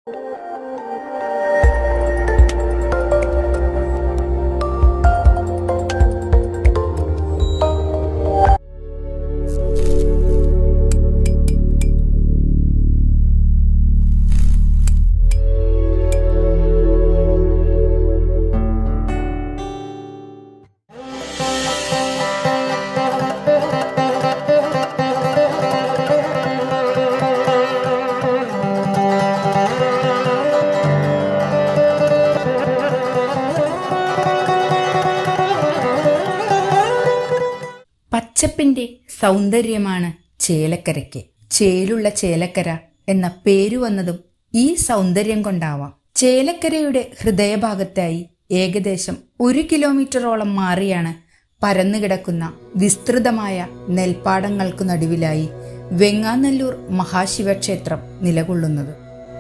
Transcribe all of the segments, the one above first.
പച്ചപ്പിന്റെ സൗന്ദര്യമാണ് ചേലക്കരയ്ക്ക് ചേലുള്ള ചേലക്കര എന്ന പേരു വന്നതും ഈ സൗന്ദര്യം കൊണ്ടാവാം ചേലക്കരയുടെ ഹൃദയഭാഗത്തായി ഏകദേശം ഒരു കിലോമീറ്ററോളം മാറിയാണ് പരന്നുകിടക്കുന്ന വിസ്തൃതമായ നെൽപ്പാടങ്ങൾക്കു നടുവിലായി വെങ്ങാനല്ലൂർ മഹാശിവക്ഷേത്രം നിലകൊള്ളുന്നത്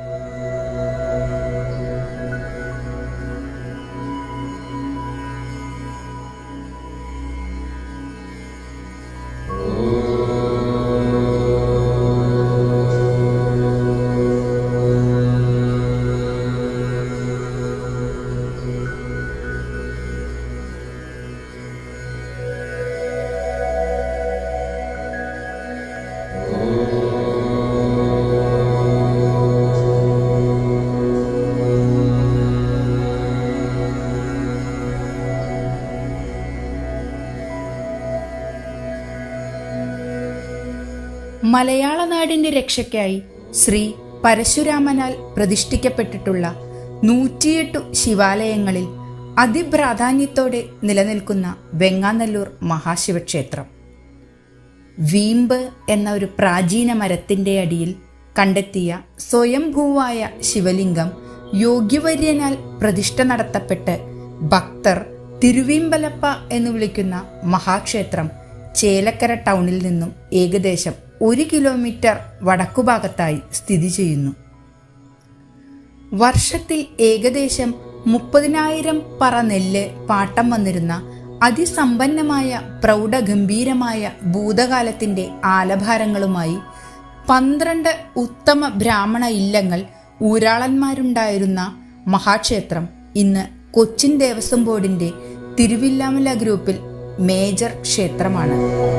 മലയാള നാടിന്റെ രക്ഷയ്ക്കായി ശ്രീ പരശുരാമനാൽ പ്രതിഷ്ഠിക്കപ്പെട്ടിട്ടുള്ള നൂറ്റിയെട്ടു ശിവാലയങ്ങളിൽ അതിപ്രാധാന്യത്തോടെ നിലനിൽക്കുന്ന വെങ്ങാനല്ലൂർ മഹാശിവക്ഷേത്രം വീമ്പ് എന്ന ഒരു പ്രാചീന മരത്തിന്റെ അടിയിൽ കണ്ടെത്തിയ സ്വയംഭൂവായ ശിവലിംഗം യോഗ്യവര്യനാൽ പ്രതിഷ്ഠ നടത്തപ്പെട്ട് ഭക്തർ തിരുവീമ്പലപ്പ എന്ന് വിളിക്കുന്ന മഹാക്ഷേത്രം ചേലക്കര ടൗണിൽ നിന്നും ഏകദേശം ഒരു കിലോമീറ്റർ വടക്കുഭാഗത്തായി സ്ഥിതി ചെയ്യുന്നു വർഷത്തിൽ ഏകദേശം മുപ്പതിനായിരം പറ നെല്ല് പാട്ടം വന്നിരുന്ന അതിസമ്പന്നമായ പ്രൗഢഗംഭീരമായ ഭൂതകാലത്തിന്റെ ആലഭാരങ്ങളുമായി പന്ത്രണ്ട് ഉത്തമ ബ്രാഹ്മണ ഇല്ലങ്ങൾ ഊരാളന്മാരുണ്ടായിരുന്ന മഹാക്ഷേത്രം ഇന്ന് കൊച്ചിൻ ദേവസ്വം ബോർഡിന്റെ തിരുവില്ലാമല ഗ്രൂപ്പിൽ മേജർ ക്ഷേത്രമാണ്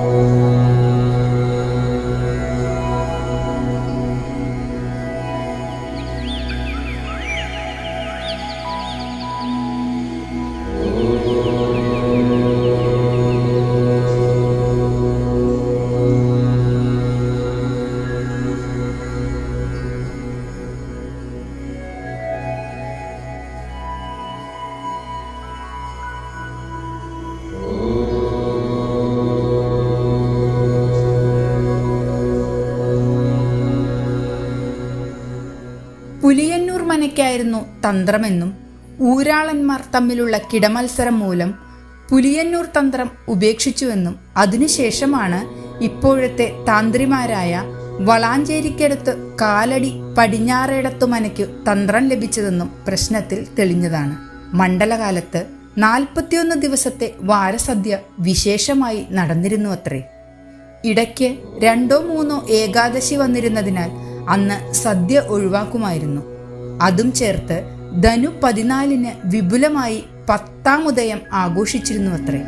പുലിയന്നൂർ മനയ്ക്കായിരുന്നു തന്ത്രമെന്നും ഊരാളന്മാർ തമ്മിലുള്ള കിടമത്സരം മൂലം പുലിയന്നൂർ തന്ത്രം ഉപേക്ഷിച്ചുവെന്നും അതിനുശേഷമാണ് ഇപ്പോഴത്തെ താന്ത്രിമാരായ വളാഞ്ചേരിക്കടുത്ത് കാലടി പടിഞ്ഞാറേടത്തു മനയ്ക്കു തന്ത്രം ലഭിച്ചതെന്നും പ്രശ്നത്തിൽ തെളിഞ്ഞതാണ് മണ്ഡലകാലത്ത് നാൽപ്പത്തിയൊന്ന് ദിവസത്തെ വാരസദ്യ വിശേഷമായി നടന്നിരുന്നു അത്രേ ഇടയ്ക്ക് രണ്ടോ മൂന്നോ ഏകാദശി വന്നിരുന്നതിനാൽ അന്ന് സദ്യ ഒഴിവാക്കുമായിരുന്നു അതും ചേർത്ത് ധനു പതിനാലിന് വിപുലമായി പത്താം ഉദയം ആഘോഷിച്ചിരുന്നു അത്രേ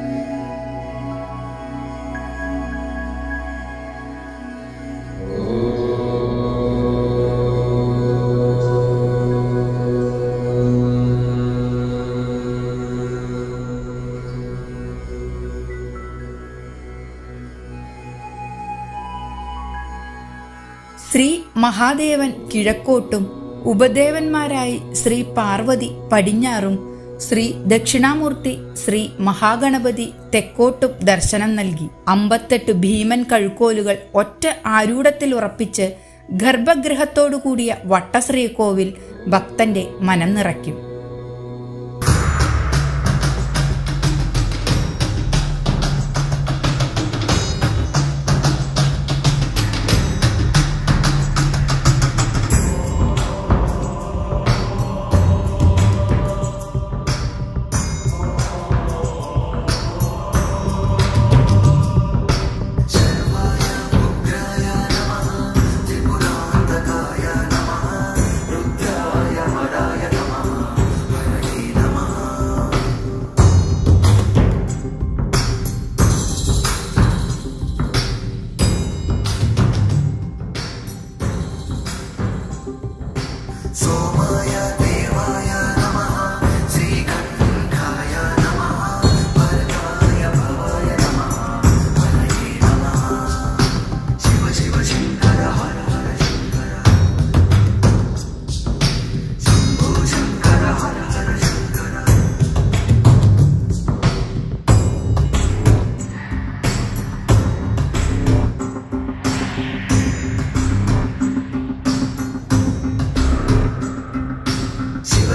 ശ്രീ മഹാദേവൻ കിഴക്കോട്ടും ഉപദേവന്മാരായി ശ്രീ പാർവതി പടിഞ്ഞാറും ശ്രീ ദക്ഷിണാമൂർത്തി ശ്രീ മഹാഗണപതി തെക്കോട്ടും ദർശനം നൽകി അമ്പത്തെട്ട് ഭീമൻ കഴുക്കോലുകൾ ഒറ്റ ആരൂഢത്തിൽ ഉറപ്പിച്ച് ഗർഭഗൃഹത്തോടു കൂടിയ വട്ടശ്രീകോവിൽ ഭക്തന്റെ മനം നിറയ്ക്കും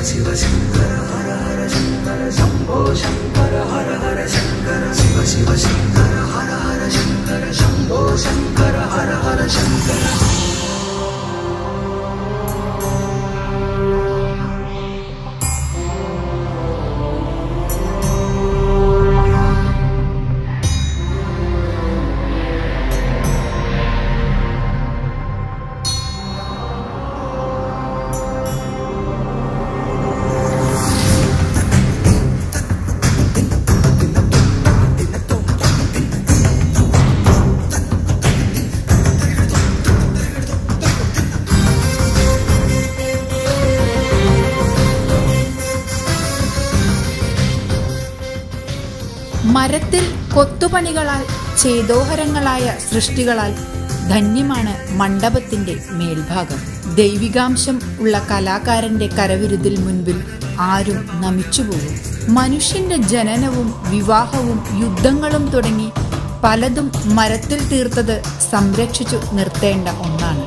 മരത്തിൽ കൊത്തുപണികളാൽ ചേതോഹരങ്ങളായ സൃഷ്ടികളാൽ ധന്യമാണ് മണ്ഡപത്തിന്റെ മേൽഭാഗം ദൈവികാംശം ഉള്ള കലാകാരന്റെ കരവിരുതിൽ മുൻപിൽ ആരും നമിച്ചുപോകും മനുഷ്യന്റെ ജനനവും വിവാഹവും യുദ്ധങ്ങളും തുടങ്ങി പലതും മരത്തിൽ തീർത്തത് സംരക്ഷിച്ചു നിർത്തേണ്ട ഒന്നാണ്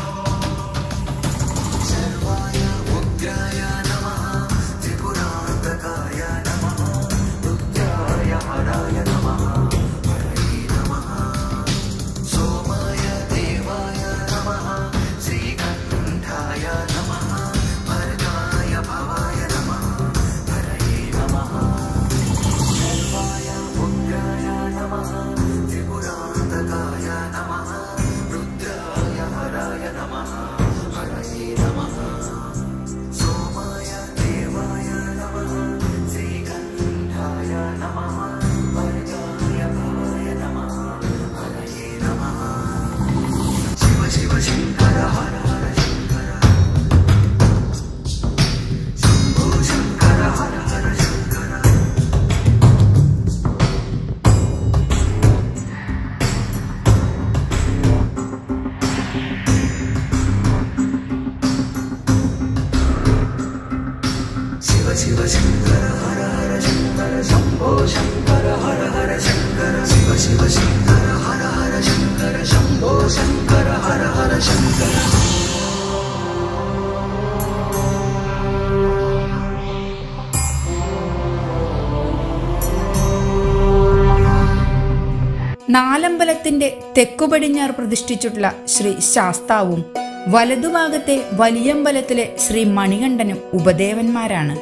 നാലമ്പലത്തിന്റെ തെക്കുപടിഞ്ഞാറ് പ്രതിഷ്ഠിച്ചിട്ടുള്ള ശ്രീ ശാസ്താവും വലതുഭാഗത്തെ വലിയമ്പലത്തിലെ ശ്രീ മണികണ്ഠനും ഉപദേവന്മാരാണ്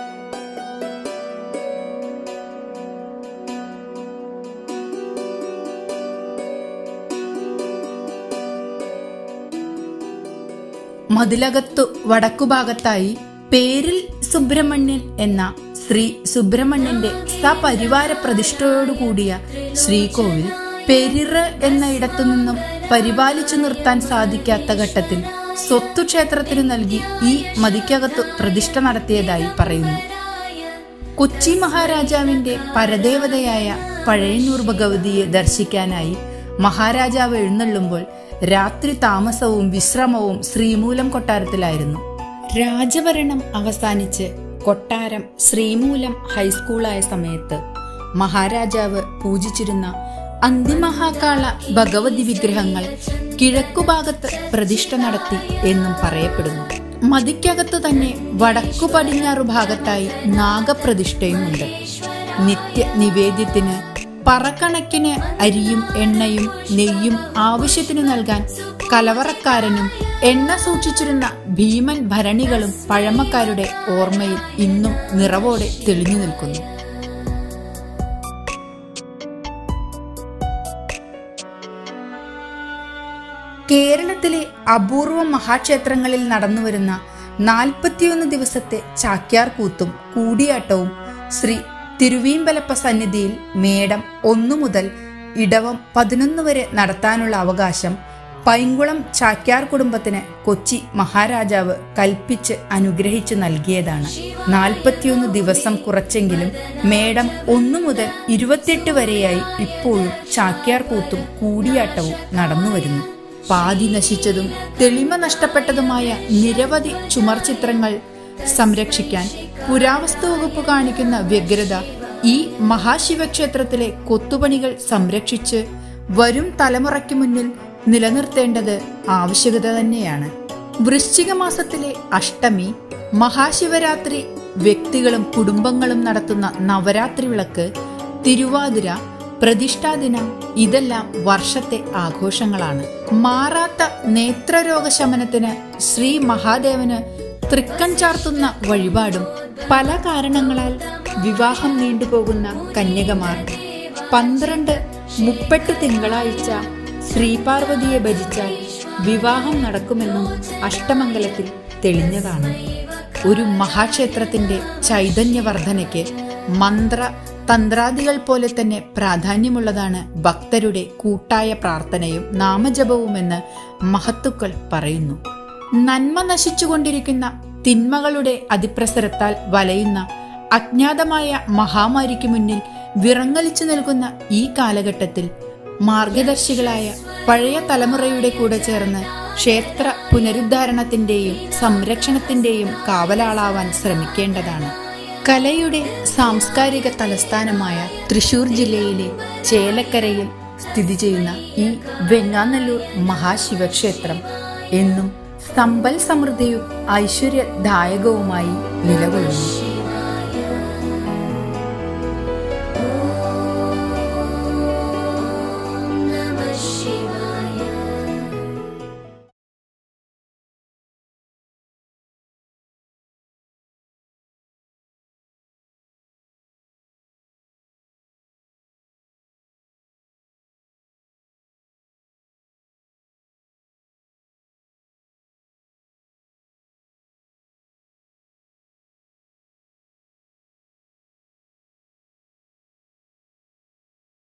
മതിലകത്തു വടക്കുഭാഗത്തായി പേരിൽ സുബ്രഹ്മണ്യൻ എന്ന ശ്രീ സുബ്രഹ്മണ്യന്റെ സപരിവാര പ്രതിഷ്ഠയോടുകൂടിയ ശ്രീകോവിൽ പെരിറ് എന്ന ഇടത്തു നിന്നും പരിപാലിച്ചു നിർത്താൻ സാധിക്കാത്ത ഘട്ടത്തിൽ സ്വത്തു ക്ഷേത്രത്തിന് നൽകി ഈ മതിക്കകത്തു പ്രതിഷ്ഠ നടത്തിയതായി പറയുന്നു കൊച്ചി മഹാരാജാവിന്റെ പരദേവതയായ പഴയന്നൂർ ഭഗവതിയെ ദർശിക്കാനായി മഹാരാജാവ് എഴുന്നള്ളുമ്പോൾ രാത്രി താമസവും വിശ്രമവും ശ്രീമൂലം കൊട്ടാരത്തിലായിരുന്നു രാജഭരണം അവസാനിച്ച് കൊട്ടാരം ശ്രീമൂലം ഹൈസ്കൂളായ സമയത്ത് മഹാരാജാവ് പൂജിച്ചിരുന്ന അന്തിമഹാകാള ഭഗവതി വിഗ്രഹങ്ങൾ കിഴക്കുഭാഗത്ത് പ്രതിഷ്ഠ നടത്തി എന്നും പറയപ്പെടുന്നു മതിക്കകത്തു തന്നെ വടക്കു പടിഞ്ഞാറു ഭാഗത്തായി നാഗപ്രതിഷ്ഠയുമുണ്ട് നിത്യ നിവേദ്യത്തിന് പറക്കണക്കിന് അരിയും എണ്ണയും നെയ്യും ആവശ്യത്തിന് നൽകാൻ കലവറക്കാരനും എണ്ണ സൂക്ഷിച്ചിരുന്ന ഭീമൻ ഭരണികളും പഴമക്കാരുടെ ഓർമ്മയിൽ ഇന്നും നിറവോടെ തെളിഞ്ഞു നിൽക്കുന്നു കേരളത്തിലെ അപൂർവ മഹാക്ഷേത്രങ്ങളിൽ നടന്നുവരുന്ന നാൽപ്പത്തിയൊന്ന് ദിവസത്തെ ചാക്യാർ കൂത്തും കൂടിയാട്ടവും ശ്രീ തിരുവീമ്പലപ്പ സന്നിധിയിൽ മേടം ഒന്നു മുതൽ ഇടവം പതിനൊന്ന് വരെ നടത്താനുള്ള അവകാശം പൈങ്കുളം ചാക്യാർ കുടുംബത്തിന് കൊച്ചി മഹാരാജാവ് കൽപ്പിച്ച് അനുഗ്രഹിച്ചു നൽകിയതാണ് നാൽപ്പത്തിയൊന്ന് ദിവസം കുറച്ചെങ്കിലും മേടം ഒന്നു മുതൽ ഇരുപത്തിയെട്ട് വരെയായി ഇപ്പോഴും ചാക്യാർ കൂത്തും കൂടിയാട്ടവും നടന്നുവരുന്നു പാതി നശിച്ചതും തെളിമ നഷ്ടപ്പെട്ടതുമായ നിരവധി ചുമർ ചിത്രങ്ങൾ സംരക്ഷിക്കാൻ പുരാവസ്തു വകുപ്പ് കാണിക്കുന്ന വ്യഗ്രത ഈ മഹാശിവക്ഷേത്രത്തിലെ കൊത്തുപണികൾ സംരക്ഷിച്ച് വരും തലമുറയ്ക്ക് മുന്നിൽ നിലനിർത്തേണ്ടത് ആവശ്യകത തന്നെയാണ് വൃശ്ചിക മാസത്തിലെ അഷ്ടമി മഹാശിവരാത്രി വ്യക്തികളും കുടുംബങ്ങളും നടത്തുന്ന നവരാത്രി വിളക്ക് തിരുവാതിര പ്രതിഷ്ഠാദിനം ഇതെല്ലാം വർഷത്തെ ആഘോഷങ്ങളാണ് മാറാത്ത നേത്രരോഗ ശമനത്തിന് ശ്രീ മഹാദേവന് തൃക്കൺ ചാർത്തുന്ന വഴിപാടും പല കാരണങ്ങളാൽ വിവാഹം നീണ്ടുപോകുന്ന കന്യകമാർ പന്ത്രണ്ട് മുപ്പെട്ട് തിങ്കളാഴ്ച ശ്രീപാർവതിയെ ഭജിച്ചാൽ വിവാഹം നടക്കുമെന്നും അഷ്ടമംഗലത്തിൽ തെളിഞ്ഞതാണ് ഒരു മഹാക്ഷേത്രത്തിന്റെ ചൈതന്യവർദ്ധനയ്ക്ക് മന്ത്ര തന്ത്രാദികൾ പോലെ തന്നെ പ്രാധാന്യമുള്ളതാണ് ഭക്തരുടെ കൂട്ടായ പ്രാർത്ഥനയും നാമജപവുമെന്ന് മഹത്തുക്കൾ പറയുന്നു നന്മ നശിച്ചുകൊണ്ടിരിക്കുന്ന തിന്മകളുടെ അതിപ്രസരത്താൽ വലയുന്ന അജ്ഞാതമായ മഹാമാരിക്ക് മുന്നിൽ വിറങ്ങലിച്ചു നിൽക്കുന്ന ഈ കാലഘട്ടത്തിൽ മാർഗദർശികളായ പഴയ തലമുറയുടെ കൂടെ ചേർന്ന് ക്ഷേത്ര പുനരുദ്ധാരണത്തിന്റെയും സംരക്ഷണത്തിന്റെയും കാവലാളാവാൻ ശ്രമിക്കേണ്ടതാണ് കലയുടെ സാംസ്കാരിക തലസ്ഥാനമായ തൃശൂർ ജില്ലയിലെ ചേലക്കരയിൽ സ്ഥിതി ചെയ്യുന്ന ഈ വെങ്ങാനല്ലൂർ മഹാശിവക്ഷേത്രം എന്നും സമ്പൽ സമൃദ്ധിയും ഐശ്വര്യദായകവുമായി നിലകൊള്ളുന്നു